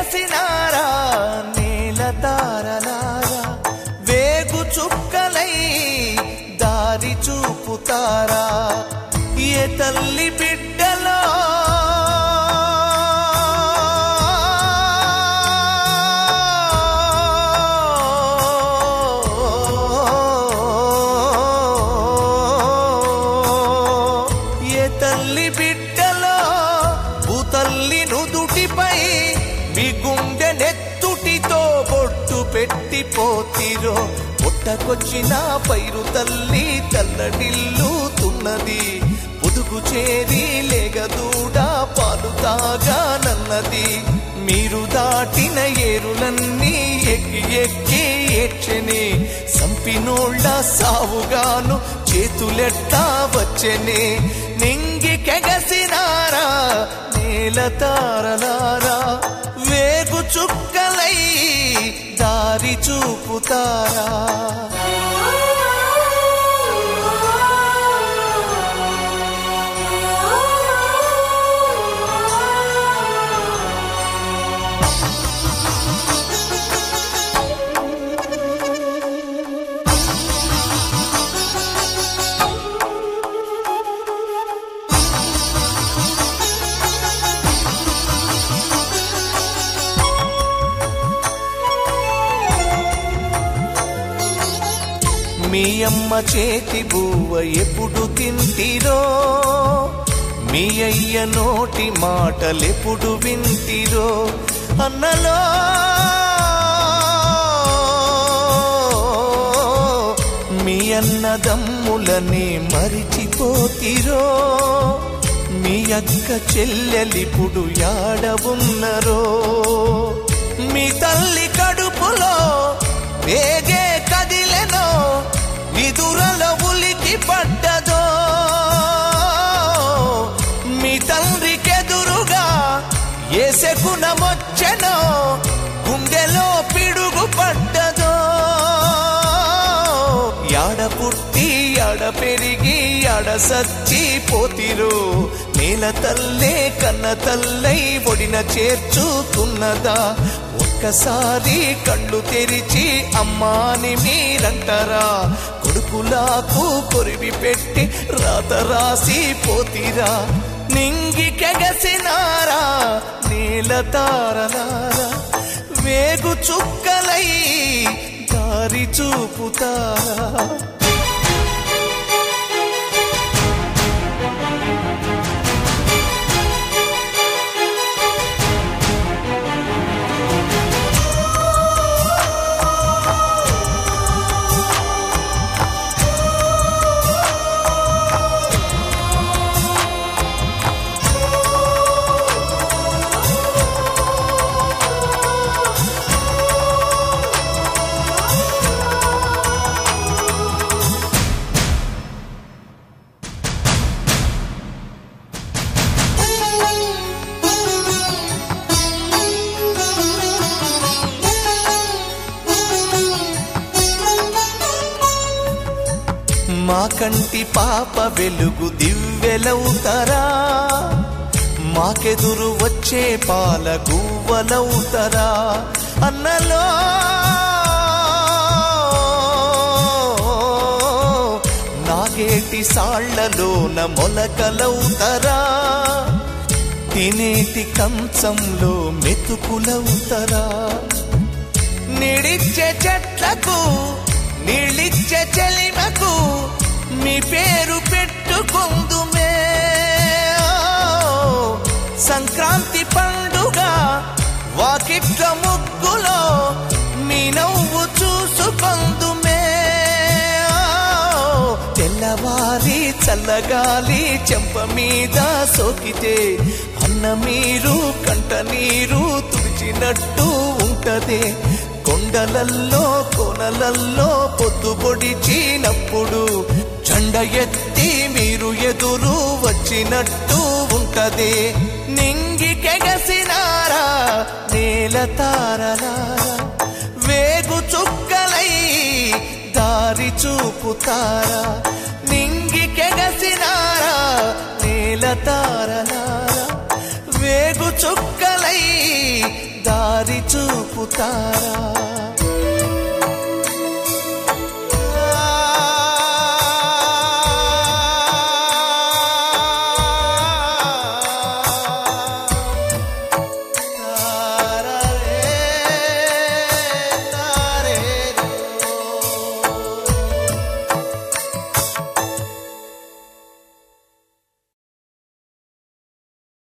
కెగసినారా నేల తారలారా వేగు చుక్కలై దారి చూపుతారా ఏ తల్లి బిడ్డలో ఏ తల్లి బిడ్డలో భూతల్లి నుదుటిపై మీ గుండె నెత్తుటితో బొట్టు పెట్టిపోతిరో పుట్టకొచ్చిన పైరు తల్లి తల్లడిల్లుతున్నది పొదుగు చేరి లేగదూడ పాలు తాగానన్నది మీరు దాటిన ఏరులన్నీ ఎక్కి ఎక్కి ఏడ్చెని సంపినోళ్ళ సావుగాను చేతులెట్టా వచ్చెని నింగి కెగసినారా నేల తారలారా వేగు చుక్కలై దారి చూపుతారా మీ అమ్మ చేతి బువ్వ ఎప్పుడు తింటిరో మీ అయ్య నోటి మాటలెప్పుడు వింటిరో అన్నలో మీ అన్నదమ్ములని మరిచిపోతిరో మీ అక్క చెల్లెలిప్పుడు యాడ ఉన్నరో మీ తల్లి కడుపులో వేగే కదిలెనో విదురల ఉలికి పడ్డదో మీ తండ్రికెదురుగా ఏసెకునమొచ్చెనో గుండెలో పిడుగు పడ్డదో యాడ పుట్టి యాడ పెరిగి యాడ సచ్చి పోతిరు నేల తల్లే కన్న తల్లై ఒడిన చేర్చుతున్నదా ఒక్కసారి కళ్ళు తెరిచి అమ్మాని మీరంటారా కొడుకులాకు కొరివి పెట్టి రాత రాసి పోతిరా నింగి కెగసినారా నేల తారలారా వేగు చుక్కలై దారి చూపుతారా మా కంటి పాప వెలుగు దివ్వెలవుతారా మాకెదురు వచ్చే పాల గువ్వలవుతారా అన్నలో నాగేటి సాళ్లలోన మొలకలవుతారా తినేటి కంచంలో మెతుకులవుతారా నిడిచ్చే చెట్లకు నీళ్ళిచ్చే చెలిమకు మీ పేరు పెట్టుకుందుమే సంక్రాంతి పండుగ వాకిట్ల ముగ్గులో మీ నవ్వు చూసుకుందుమే తెల్లవారి చల్లగాలి చెంప మీద సోకితే అన్న మీరు కంట నీరు తుడిచినట్టు ఉంటదే కొండలల్లో కోనలల్లో పొద్దు పొడిచినప్పుడు జెండ ఎత్తి మీరు ఎదురు వచ్చినట్టు ఉంటదే నింగి కెగసినారా నేల తారలారా వేగు చుక్కలై దారి చూపుతారా నింగి కెగసినారా నేల తారలారా వేగు చుక్కలై దారి సితారా